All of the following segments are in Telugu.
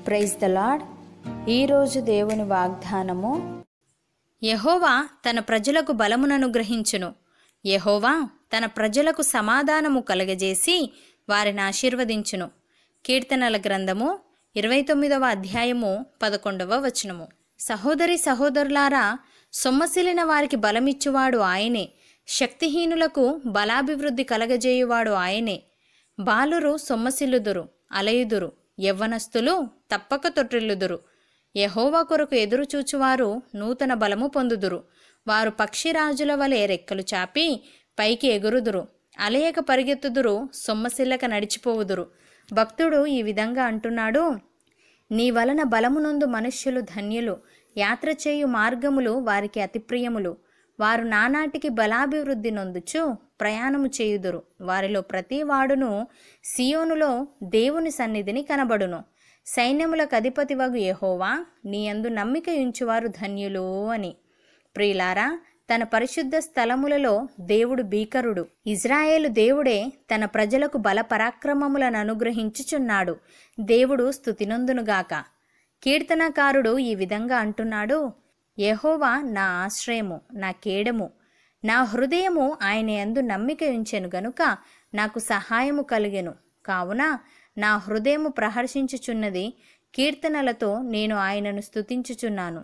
ప్రైజ్ ద లాడ్ ఈరోజు దేవుని వాగ్దానము యెహోవా తన ప్రజలకు బలముననుగ్రహించును యెహోవా తన ప్రజలకు సమాధానము కలగజేసి వారిని ఆశీర్వదించును కీర్తనల గ్రంథము ఇరవై తొమ్మిదవ అధ్యాయము పదకొండవ వచనము సహోదరి సహోదరులారా సొమ్మసిలిన వారికి బలమిచ్చువాడు ఆయనే శక్తిహీనులకు బలాభివృద్ధి కలగజేయువాడు ఆయనే బాలురు సొమ్మసిల్లుదురు అలయుదురు యవ్వనస్తులు తప్పక తొట్టిల్లుదురు యహోవా కొరకు ఎదురు చూచువారు నూతన బలము పొందుదురు వారు పక్షిరాజుల వలె రెక్కలు చాపి పైకి ఎగురుదురు అలయక పరిగెత్తుదురు సొమ్మసిల్లక నడిచిపోవుదురు భక్తుడు ఈ విధంగా అంటున్నాడు నీ వలన బలమునందు మనుష్యులు ధన్యులు యాత్ర చేయు మార్గములు వారికి అతి ప్రియములు వారు నానాటికి బలాభివృద్ధి నొందుచు ప్రయాణము చేయుదురు వారిలో ప్రతి వాడును సియోనులో దేవుని సన్నిధిని కనబడును సైన్యములకు అధిపతివగు యెహోవా నీ యందు నమ్మిక ఉంచువారు ధన్యులు అని ప్రియులారా తన పరిశుద్ధ స్థలములలో దేవుడు భీకరుడు ఇజ్రాయేలు దేవుడే తన ప్రజలకు బల పరాక్రమములను అనుగ్రహించుచున్నాడు దేవుడు స్తుతినందునుగాక కీర్తనకారుడు ఈ విధంగా అంటున్నాడు యెహోవా నా ఆశ్రయము నా కేడము నా హృదయము ఆయన యందు నమ్మిక ఉంచెను గనుక నాకు సహాయము కలిగెను కావున నా హృదయము ప్రహర్షించుచున్నది కీర్తనలతో నేను ఆయనను స్తుతించుచున్నాను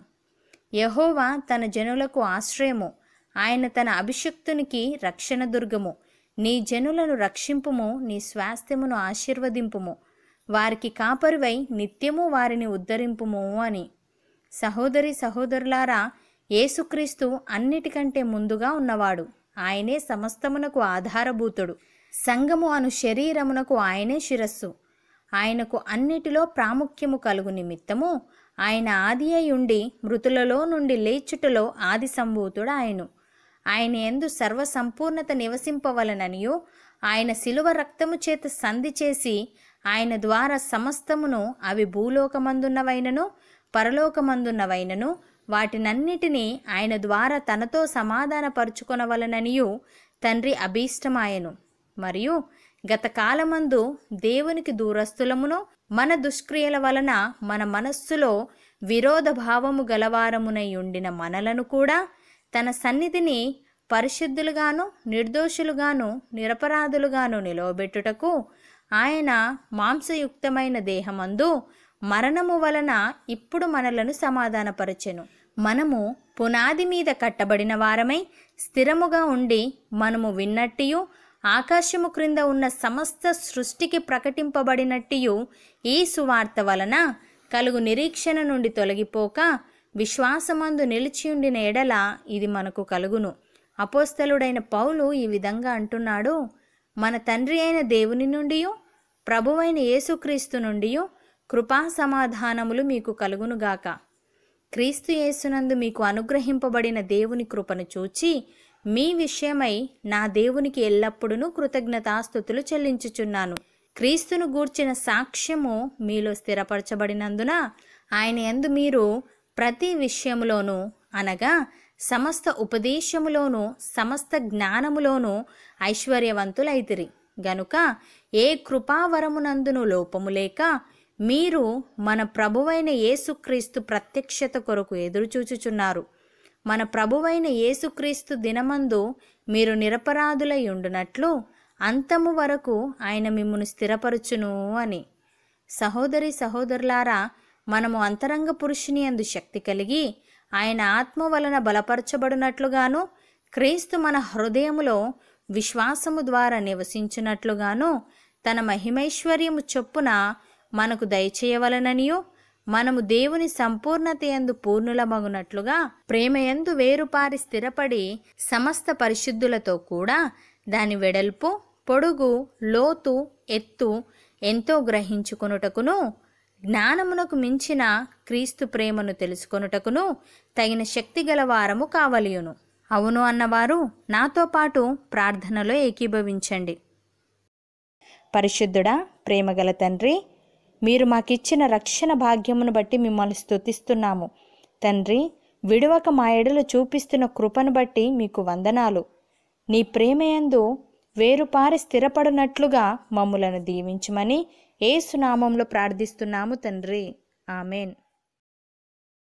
యహోవా తన జనులకు ఆశ్రయము ఆయన తన అభిషక్తునికి రక్షణ దుర్గము నీ జనులను రక్షింపుము నీ స్వాస్థ్యమును ఆశీర్వదింపుము వారికి కాపరివై నిత్యము వారిని ఉద్ధరింపుము అని సహోదరి సహోదరులారా యేసుక్రీస్తు అన్నిటికంటే ముందుగా ఉన్నవాడు ఆయనే సమస్తమునకు ఆధారభూతుడు సంగము అను శరీరమునకు ఆయనే శిరస్సు ఆయనకు అన్నిటిలో ప్రాముఖ్యము కలుగు నిమిత్తము ఆయన ఆది అయి ఉండి మృతులలో నుండి లేచుటలో ఆది సంభూతుడు ఆయను ఆయన ఎందు సర్వసంపూర్ణత నివసింపవలననియు ఆయన శిలువ రక్తము చేత సంధి చేసి ఆయన ద్వారా సమస్తమును అవి భూలోకమందున్నవైనను పరలోకమందున్నవైనను వాటినన్నిటినీ ఆయన ద్వారా తనతో సమాధానపరుచుకొనవలననియు తండ్రి అభీష్టమాయను మరియు గత కాలమందు దేవునికి దూరస్థులమును మన దుష్క్రియల వలన మన మనస్సులో విరోధ భావము గలవారమునై ఉండిన మనలను కూడా తన సన్నిధిని పరిశుద్ధులుగాను నిర్దోషులుగాను నిరపరాధులుగాను నిలవబెట్టుటకు ఆయన మాంసయుక్తమైన దేహమందు మరణము వలన ఇప్పుడు మనలను సమాధానపరచెను మనము పునాది మీద కట్టబడిన వారమై స్థిరముగా ఉండి మనము విన్నట్టియు ఆకాశము క్రింద ఉన్న సమస్త సృష్టికి ప్రకటింపబడినట్టియు ఈ సువార్త వలన కలుగు నిరీక్షణ నుండి తొలగిపోక విశ్వాసమందు నిలిచియుండిన ఎడల ఇది మనకు కలుగును అపోస్తలుడైన పౌలు ఈ విధంగా అంటున్నాడు మన తండ్రి అయిన దేవుని నుండి ప్రభువైన యేసుక్రీస్తు నుండి కృపా సమాధానములు మీకు కలుగునుగాక క్రీస్తు యేసునందు మీకు అనుగ్రహింపబడిన దేవుని కృపను చూచి మీ విషయమై నా దేవునికి ఎల్లప్పుడూ కృతజ్ఞతాస్థుతులు చెల్లించుచున్నాను క్రీస్తును గూర్చిన సాక్ష్యము మీలో స్థిరపరచబడినందున ఆయన యందు మీరు ప్రతి విషయములోనూ అనగా సమస్త ఉపదేశములోనూ సమస్త జ్ఞానములోనూ ఐశ్వర్యవంతులైతిరి గనుక ఏ కృపావరమునందును లోపము లేక మీరు మన ప్రభువైన యేసుక్రీస్తు ప్రత్యక్షత కొరకు ఎదురుచూచుచున్నారు మన ప్రభువైన యేసుక్రీస్తు దినమందు మీరు నిరపరాధులై ఉండునట్లు అంతము వరకు ఆయన మిమ్మును స్థిరపరచును అని సహోదరి సహోదరులారా మనము అంతరంగ పురుషుని అందు శక్తి కలిగి ఆయన ఆత్మ వలన బలపరచబడినట్లుగాను క్రీస్తు మన హృదయములో విశ్వాసము ద్వారా నివసించినట్లుగాను తన మహిమైశ్వర్యము చొప్పున మనకు దయచేయవలననియు మనము దేవుని సంపూర్ణత యందు పూర్ణులమగునట్లుగా ప్రేమయందు వేరుపారి స్థిరపడి సమస్త పరిశుద్ధులతో కూడా దాని వెడల్పు పొడుగు లోతు ఎత్తు ఎంతో గ్రహించుకొనుటకును జ్ఞానమునకు మించిన క్రీస్తు ప్రేమను తెలుసుకొనుటకును తగిన శక్తి గల వారము కావలియును అవును అన్నవారు నాతో పాటు ప్రార్థనలో ఏకీభవించండి పరిశుద్ధుడా ప్రేమగల తండ్రి మీరు మాకిచ్చిన రక్షణ భాగ్యమును బట్టి మిమ్మల్ని స్తుతిస్తున్నాము తండ్రి విడువక మా ఎడలు చూపిస్తున్న కృపను బట్టి మీకు వందనాలు నీ ప్రేమయందు వేరుపారి స్థిరపడినట్లుగా మమ్ములను దీవించమని ఏసునామంలో ప్రార్థిస్తున్నాము తండ్రి ఆమెన్